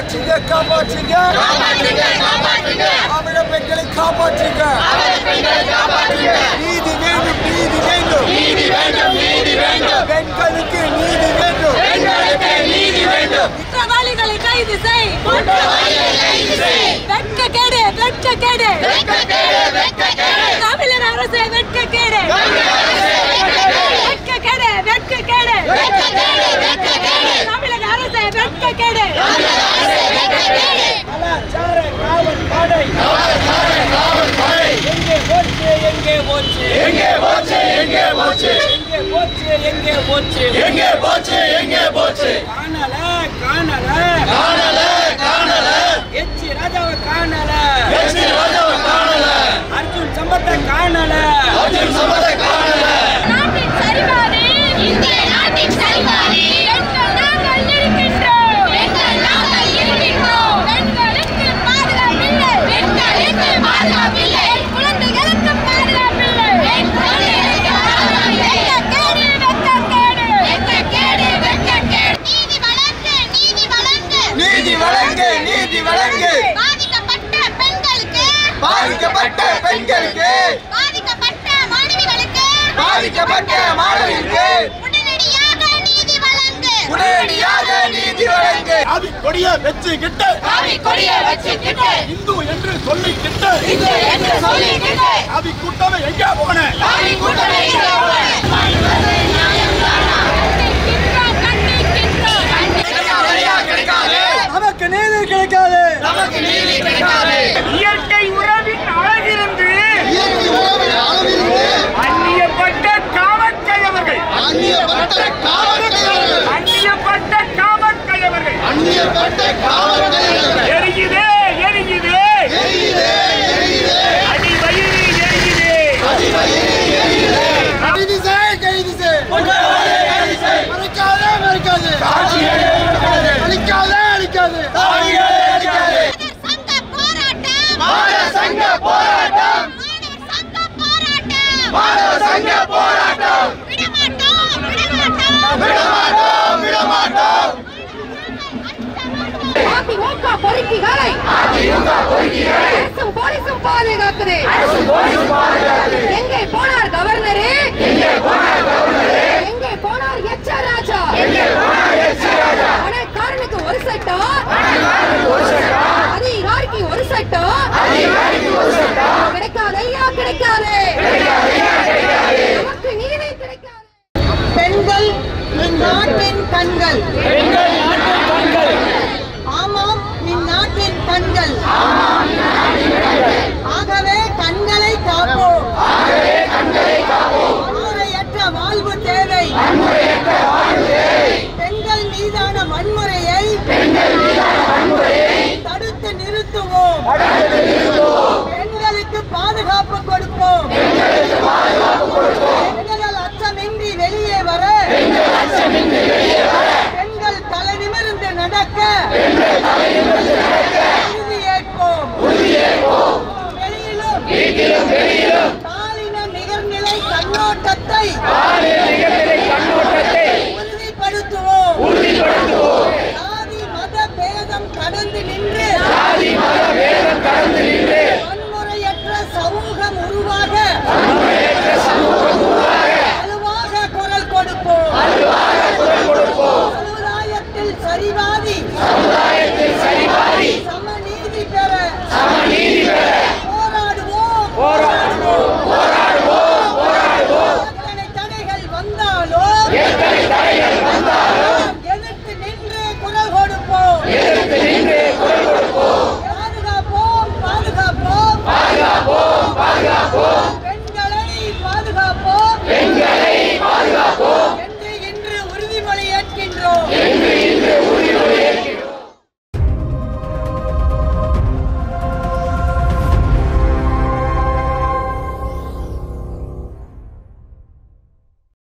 காப்பாற்றுங்க காப்பாற்றுங்க தமிழ பெண்களை காப்பாற்றுங்க நீதி வேண்டும் நீதி வேண்டும் பெண்களுக்கு நீதி வேண்டும் குற்றவாளிகளை கைது செய் வெட்க கேடு வெட்க கேடு தமிழர் அரசு வெட்க கேடு வெட்க கேடு வெட்க கேடு தமிழக அரசு வெட்க கேடு கலாச்சார காவல் படை எங்கே போச்சு எங்கே போச்சு எங்கே போச்சு எங்கே போச்சு எங்கே போச்சு எங்கே போச்சு எங்கே போச்சு எங்கே போச்சு காணல காணல காணல காணல எச்சி ராஜாவை காணல எச்சி ராஜாவை காணல அர்ஜுன் சம்பத்தை காணல அர்ஜுன் சம்பத்தை காணல நாட்டின் சரிபாதி இந்திய நாட்டின் சரிபாதி பெண்கள் நாங்கள் இருக்கின்றோம் பெண்கள் நாங்கள் இருக்கின்றோம் பெண்களுக்கு பாதுகாப்பில்லை பெண்களுக்கு பாதுகாப்பில்லை குழந்தைகளுக்கு பாதுகாப்பில்லை பெண் குழந்தைகளுக்கு பாதுகாப்பில்லை வெட்க கேடு வெட்க கேடு நீதி வழங்கு நீதி வழங்கு நீதி வழங்கு நீதி வழங்கு பாதிக்கப்பட்ட பெண்களுக்கு பாதிக்கப்பட்ட பெண்களுக்கு பாதிக்கப்பட்ட மாணவிகளுக்கு பாதிக்கப்பட்ட மாணவிக்கு உடனடியாக நீதி வழங்கு உடனடியாக நீதி வழங்கு அவி கொடிய வச்சுக்கிட்டு காவி கொடியை வச்சுக்கிட்டு இந்து என்று சொல்லிக்கிட்டு இந்து என்று சொல்லிக்கிட்டு அவி கூட்டமே எங்க போன காவி கூட்டமே இங்கே போல. கண்டிக்கின்றோம், கண்டிக்கின்றோம், கண்டிக்கின்றோம். கிடைக்காது நமக்கு நீதி கிடைக்காது நமக்கு நீதி கிடைக்காது இயற்கை உறவின் அழகிருந்து அந்நியப்பட்ட காமக்கயவர்கள் அந்நியப்பட்ட காவல்துறையினர் அந்நியப்பட்ட காமக்கயவர்கள் அந்நியப்பட்ட காவல்துறையினர் எரியுதே எரியுதே எரியுதே எரியுதே அடி வயிறு எரியுதே கைது செய் கைது செய் மறைக்காதே மறைக்காதே அழிக்காதே அழிக்காதே மாணவர் சங்க போராட்டம் மாணவ சங்க போராட்டம் மாணவர் சங்க போராட்டம் மாணவ சங்க போராட்டம் விடமாட்டோம் விடமாட்டோம் விடமாட்டோம் விடமாட்டோம் அதிமுக பொறுக்கிகளை அரசும் போலீசும் பாதுகாக்குது எங்கே போனார் கவர்னரே எங்கே போனார் எச் ஆர் ராஜா பணக்காரனுக்கு ஒரு சட்டம் அதிகாரிக்கு ஒரு சட்டம் கிடைக்காது ஐயா கிடைக்காது நமக்கு நீதி கிடைக்காது பெண்கள் இந்நாட்டின் கண்கள் ஆமாம் இந்நாட்டின் கண்கள் ஆகவே கண்களை காப்போம் வன்முறையற்ற வாழ்வு தேவை பெண்கள் மீதான வன்முறையை தடுத்து நிறுத்துவோம் பெண்களுக்கு பாதுகாப்பு கொடுப்போம் பெண்கள் அச்சமின்றி வெளியே வர பெண்கள் தலை நிமிர்ந்து நடக்க உறுதியேற்போம் வெளியிலும் பாலின நிகர்நிலை கண்ணோட்டத்தை